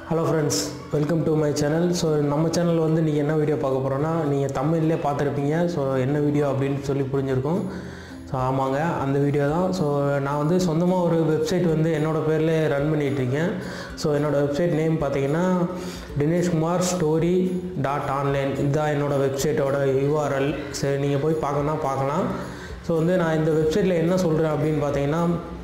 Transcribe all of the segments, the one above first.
hello friends welcome to my channel so நம்ம channel வந்து நீங்கள் என்ன வீடியோ பார்க்க போகிறோன்னா நீங்கள் தமிழ்லேயே பார்த்துருப்பீங்க ஸோ என்ன வீடியோ அப்படின்னு சொல்லி புரிஞ்சிருக்கும் ஸோ ஆமாங்க அந்த வீடியோ தான் ஸோ நான் வந்து சொந்தமாக ஒரு வெப்சைட் வந்து என்னோடய பேர்லேயே ரன் பண்ணிகிட்ருக்கேன் ஸோ என்னோடய வெப்சைட் நேம் பார்த்தீங்கன்னா தினேஷ்குமார் ஸ்டோரி டாட் ஆன்லைன் இதுதான் என்னோடய வெப்சைட்டோட யூஆர்எல் சரி நீங்கள் போய் பார்க்கணுன்னா பார்க்கலாம் ஸோ வந்து நான் இந்த வெப்சைட்டில் என்ன சொல்கிறேன் அப்படின்னு பார்த்தீங்கன்னா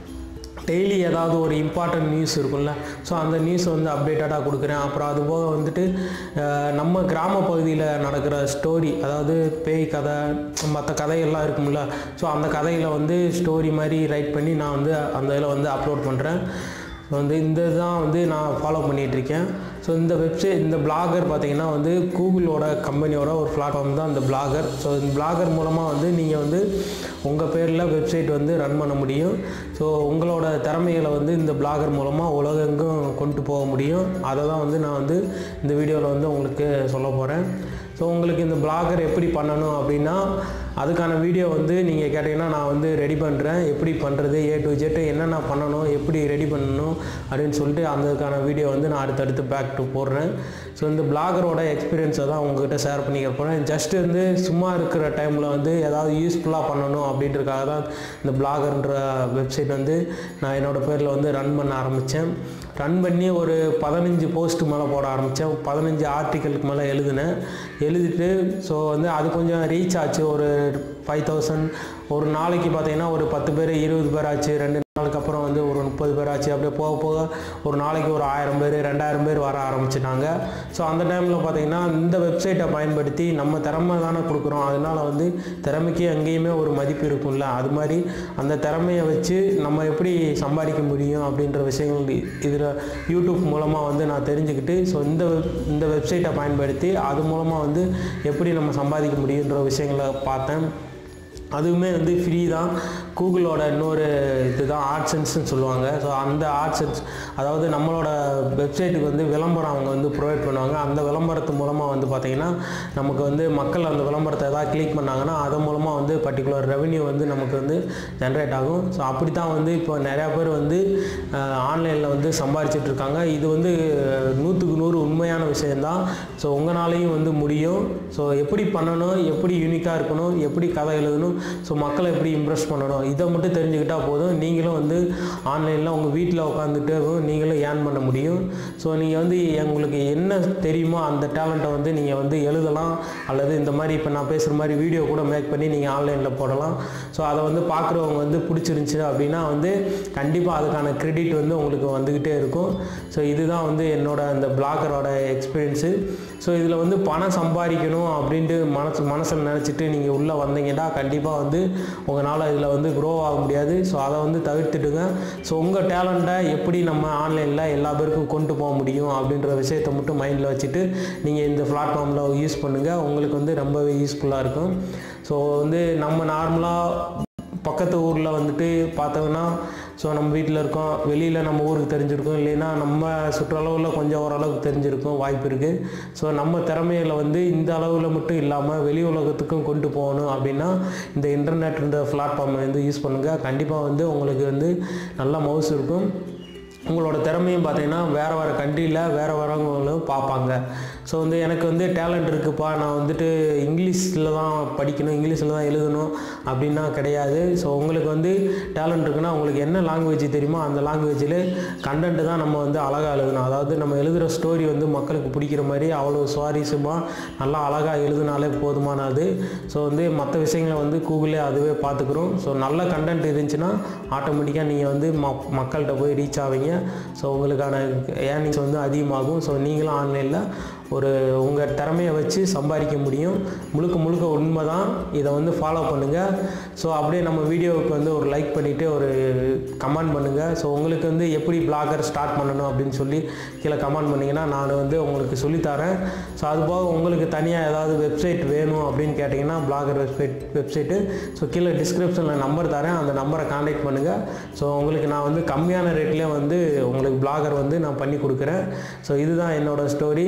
டெய்லி ஏதாவது ஒரு இம்பார்ட்டன்ட் நியூஸ் இருக்கும்ல ஸோ அந்த நியூஸ் வந்து அப்டேட்டடாக கொடுக்குறேன் அப்புறம் அது போக வந்துட்டு அஹ், நம்ம கிராம பகுதியில் நடக்கிற ஸ்டோரி அதாவது பேய் கதை மற்ற கதைகள்லாம் இருக்கும்ல ஸோ அந்த கதைகளை வந்து ஸ்டோரி மாதிரி ரைட் பண்ணி நான் வந்து அந்த இதில் வந்து அப்லோட் பண்ணுறேன் ஸோ வந்து இந்த இதுதான் வந்து நான் ஃபாலோ பண்ணிகிட்ருக்கேன் ஸோ இந்த வெப்சைட் இந்த பிளாகர் பார்த்தீங்கன்னா வந்து கூகுளோட கம்பெனியோட ஒரு பிளாட்ஃபார்ம் தான் இந்த பிளாகர் ஸோ இந்த பிளாகர் மூலமாக வந்து நீங்கள் வந்து உங்கள் பேரில் வெப்சைட் வந்து ரன் பண்ண முடியும் ஸோ உங்களோட திறமைகளை வந்து இந்த பிளாகர் மூலமாக உலகெங்கும் கொண்டு போக முடியும் அதை தான் வந்து நான் வந்து இந்த வீடியோவில் வந்து உங்களுக்கு சொல்ல போகிறேன் ஸோ உங்களுக்கு இந்த பிளாகர் எப்படி பண்ணணும் அப்படின்னா அதுக்கான வீடியோ வந்து நீங்கள் கேட்டிங்கன்னா நான் வந்து ரெடி பண்ணுறேன் எப்படி பண்ணுறது ஏ டு ஜெட் என்னென்ன பண்ணணும் எப்படி ரெடி பண்ணணும் அப்படின்னு சொல்லிட்டு அதுக்கான வீடியோ வந்து நான் அடுத்தடுத்து பேக் டு போடுறேன் ஸோ இந்த பிளாகரோட எக்ஸ்பீரியன்ஸை தான் உங்ககிட்ட ஷேர் பண்ணிக்க போகிறேன் ஜஸ்ட் வந்து சும்மா இருக்கிற டைமில் வந்து ஏதாவது யூஸ்ஃபுல்லாக பண்ணணும் அப்படின்றதுக்காக தான் இந்த பிளாகர்ன்ற வெப்சைட் வந்து நான் என்னோடய பேரில் வந்து ரன் பண்ண ஆரம்பித்தேன் ரன் பண்ணி ஒரு பதினஞ்சு போஸ்ட் மேலே போட ஆரம்பித்தேன் பதினஞ்சு ஆர்டிக்கலுக்கு மேலே எழுதினேன் எழுதிட்டு ஸோ வந்து அது கொஞ்சம் ரீச் ஆச்சு ஒரு ஃபைவ் தௌசண்ட் ஒரு நாளைக்கு பார்த்தீங்கன்னா ஒரு பத்து பேர் இருபது பேர் ஆச்சு ரெண்டு நாளுக்கு அப்புறம் வந்து ஒரு முப்பது பேர் ஆச்சு அப்படியே போக போக ஒரு நாளைக்கு ஒரு ஆயிரம் பேர் ரெண்டாயிரம் பேர் வர ஆரம்பிச்சிட்டாங்க ஸோ அந்த டைமில் பார்த்தீங்கன்னா இந்த வெப்சைட்டை பயன்படுத்தி நம்ம திறமை தானே கொடுக்குறோம் அதனால் வந்து திறமைக்கு எங்கேயுமே ஒரு மதிப்பு இருக்கும்ல அது மாதிரி அந்த திறமையை வச்சு நம்ம எப்படி சம்பாதிக்க முடியும் அப்படின்ற விஷயங்கள் இதில் யூடியூப் மூலமாக வந்து நான் தெரிஞ்சுக்கிட்டு ஸோ இந்த வெப் இந்த வெப்சைட்டை பயன்படுத்தி அது மூலமாக வந்து எப்படி நம்ம சம்பாதிக்க முடியுன்ற விஷயங்களை பார்த்தேன் அதுவுமே வந்து ஃப்ரீ தான் கூகுளோட இன்னொரு இதுதான் ஆட்சன்ஸ்னு சொல்லுவாங்க ஸோ அந்த ஆட்சன்ஸ் அதாவது நம்மளோட வெப்சைட்டுக்கு வந்து விளம்பரம் அவங்க வந்து ப்ரொவைட் பண்ணுவாங்க அந்த விளம்பரத்து மூலமாக வந்து பார்த்திங்கன்னா நமக்கு வந்து மக்கள் அந்த விளம்பரத்தை ஏதாவது கிளிக் பண்ணாங்கன்னா அது மூலமாக வந்து பர்டிகுலர் ரெவென்யூ வந்து நமக்கு வந்து ஜென்ரேட் ஆகும் ஸோ அப்படி தான் வந்து இப்போ நிறையா பேர் வந்து ஆன்லைனில் வந்து சம்பாரிச்சிட்டு இருக்காங்க இது வந்து நூற்றுக்கு நூறு உண்மையான விஷயந்தான் ஸோ உங்களாலையும் வந்து முடியும் ஸோ எப்படி பண்ணணும் எப்படி யூனிக்காக இருக்கணும் எப்படி கதை எழுதணும் ஸோ மக்களை எப்படி இம்ப்ரெஸ் பண்ணணும் இதை மட்டும் தெரிஞ்சுக்கிட்டால் போதும் நீங்களும் வந்து ஆன்லைனில் உங்கள் வீட்டில் உட்காந்துட்டு நீங்களும் ஏர்ன் பண்ண முடியும் ஸோ நீங்கள் வந்து உங்களுக்கு என்ன தெரியுமோ அந்த டேலண்ட்டை வந்து நீங்கள் வந்து எழுதலாம் அல்லது இந்த மாதிரி இப்போ நான் பேசுகிற மாதிரி வீடியோ கூட மேக் பண்ணி நீங்கள் ஆன்லைனில் போடலாம் ஸோ அதை வந்து பார்க்குறவங்க வந்து பிடிச்சிருந்துச்சி அப்படின்னா வந்து கண்டிப்பாக அதுக்கான கிரெடிட் வந்து உங்களுக்கு வந்துக்கிட்டே இருக்கும் ஸோ இதுதான் வந்து என்னோட அந்த பிளாகரோட எக்ஸ்பீரியன்ஸு ஸோ இதில் வந்து பணம் சம்பாதிக்கணும் அப்படின்ட்டு மனசு மனசில் நினச்சிட்டு நீங்கள் உள்ளே வந்தீங்கன்னா கண்டிப்பாக வந்து உங்களால் இதில் வந்து க்ரோ ஆக முடியாது ஸோ அதை வந்து தவிர்த்துடுங்க ஸோ உங்கள் டேலண்ட்டை எப்படி நம்ம ஆன்லைனில் எல்லா பேருக்கும் கொண்டு போக முடியும் அப்படின்ற விஷயத்தை மட்டும் மைண்டில் வச்சுட்டு நீங்கள் இந்த பிளாட்ஃபார்மில் யூஸ் பண்ணுங்கள் உங்களுக்கு வந்து ரொம்பவே யூஸ்ஃபுல்லாக இருக்கும் ஸோ வந்து நம்ம நார்மலாக பக்கத்து ஊரில் வந்துட்டு பார்த்தோம்னா ஸோ நம்ம வீட்டில் இருக்கோம் வெளியில் நம்ம ஊருக்கு தெரிஞ்சிருக்கோம் இல்லைன்னா நம்ம சுற்றளவில் கொஞ்சம் ஓரளவுக்கு தெரிஞ்சிருக்கும் வாய்ப்பு இருக்குது ஸோ நம்ம திறமைகளை வந்து இந்த அளவில் மட்டும் இல்லாமல் வெளி உலகத்துக்கும் கொண்டு போகணும் அப்படின்னா இந்த இன்டர்நெட்ன்ற பிளாட்ஃபார்மை வந்து யூஸ் பண்ணுங்கள் கண்டிப்பாக வந்து உங்களுக்கு வந்து நல்ல மவுஸ் இருக்கும் உங்களோட திறமையும் பார்த்தீங்கன்னா வேறு வேறு கண்ட்ரியில் வேறு வரவங்களும் பார்ப்பாங்க ஸோ வந்து எனக்கு வந்து டேலண்ட் இருக்குப்பா நான் வந்துட்டு இங்கிலீஷில் தான் படிக்கணும் இங்கிலீஷில் தான் எழுதணும் அப்படின்னா கிடையாது ஸோ உங்களுக்கு வந்து டேலண்ட் இருக்குன்னா உங்களுக்கு என்ன லாங்குவேஜ் தெரியுமோ அந்த லாங்குவேஜில் கண்டென்ட் தான் நம்ம வந்து அழகாக எழுதணும் அதாவது நம்ம எழுதுகிற ஸ்டோரி வந்து மக்களுக்கு பிடிக்கிற மாதிரி அவ்வளோ சுவாரஸ்யமாக நல்லா அழகாக எழுதினாலே போதுமானது ஸோ வந்து மற்ற விஷயங்களை வந்து கூகுளே அதுவே பார்த்துக்குறோம் ஸோ நல்ல கண்டென்ட் இருந்துச்சுன்னா ஆட்டோமேட்டிக்காக நீங்கள் வந்து ம மக்கள்கிட்ட போய் ரீச் ஆவீங்க ஸோ உங்களுக்கான ஏர்னிங்ஸ் வந்து அதிகமாகும் ஸோ நீங்களும் ஆன்லைனில் ஒரு உங்கள் திறமையை வச்சு சம்பாதிக்க முடியும் முழுக்க முழுக்க உண்மை தான் இதை வந்து ஃபாலோ பண்ணுங்கள் ஸோ அப்படியே நம்ம வீடியோவுக்கு வந்து ஒரு லைக் பண்ணிவிட்டு ஒரு கமெண்ட் பண்ணுங்கள் ஸோ உங்களுக்கு வந்து எப்படி பிளாகர் ஸ்டார்ட் பண்ணணும் அப்படின்னு சொல்லி கீழே கமெண்ட் பண்ணிங்கன்னா நான் வந்து உங்களுக்கு சொல்லித்தரேன் ஸோ அதுபோக உங்களுக்கு தனியாக ஏதாவது வெப்சைட் வேணும் அப்படின்னு கேட்டிங்கன்னா பிளாகர் வெப்சைட் வெப்சைட்டு ஸோ கீழே டிஸ்கிரிப்ஷனில் நம்பர் தரேன் அந்த நம்பரை காண்டாக்ட் பண்ணுங்கள் ஸோ உங்களுக்கு நான் வந்து கம்மியான ரேட்லேயே வந்து உங்களுக்கு பிளாகர் வந்து நான் பண்ணி கொடுக்குறேன் ஸோ இதுதான் என்னோடய ஸ்டோரி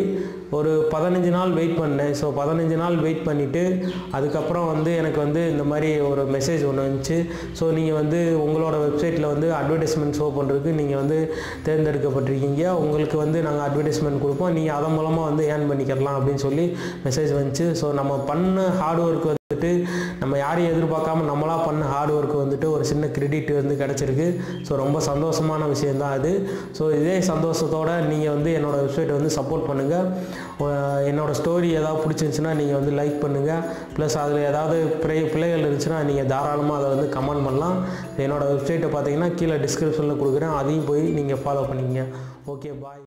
ஒரு பதினஞ்சு நாள் வெயிட் பண்ணேன் ஸோ பதினஞ்சு நாள் வெயிட் பண்ணிவிட்டு அதுக்கப்புறம் வந்து எனக்கு வந்து இந்த மாதிரி ஒரு மெசேஜ் ஒன்று வந்துச்சு ஸோ நீங்கள் வந்து உங்களோட வெப்சைட்டில் வந்து அட்வர்டைஸ்மெண்ட் ஷோ பண்ணுறதுக்கு நீங்கள் வந்து தேர்ந்தெடுக்கப்பட்டிருக்கீங்க உங்களுக்கு வந்து நாங்கள் அட்வர்டைஸ்மெண்ட் கொடுப்போம் நீங்கள் அதன் மூலமாக வந்து ஏர்ன் பண்ணிக்கலாம் அப்படின்னு சொல்லி மெசேஜ் வந்துச்சு ஸோ நம்ம பண்ண ஹார்ட் ஒர்க் வந்துட்டு நம்ம யாரையும் எதிர்பார்க்காம நம்மளாக பண்ண ஹார்ட் ஒர்க் வந்துட்டு ஒரு சின்ன கிரெடிட் வந்து கிடச்சிருக்கு ஸோ ரொம்ப சந்தோஷமான விஷயந்தான் அது ஸோ இதே சந்தோஷத்தோட நீங்கள் வந்து என்னோடய வெப்சைட்டை வந்து சப்போர்ட் பண்ணுங்கள் என்னோடய ஸ்டோரி ஏதாவது பிடிச்சிருந்துச்சுன்னா நீங்கள் வந்து லைக் பண்ணுங்கள் ப்ளஸ் அதில் ஏதாவது பிழை பிழைகள் இருந்துச்சுன்னா நீங்கள் தாராளமாக அதை வந்து கமெண்ட் பண்ணலாம் என்னோடய வெப்சைட்டை பார்த்தீங்கன்னா கீழே டிஸ்கிரிப்ஷனில் கொடுக்குறேன் அதையும் போய் நீங்கள் ஃபாலோ பண்ணிக்கங்க ஓகே பாய்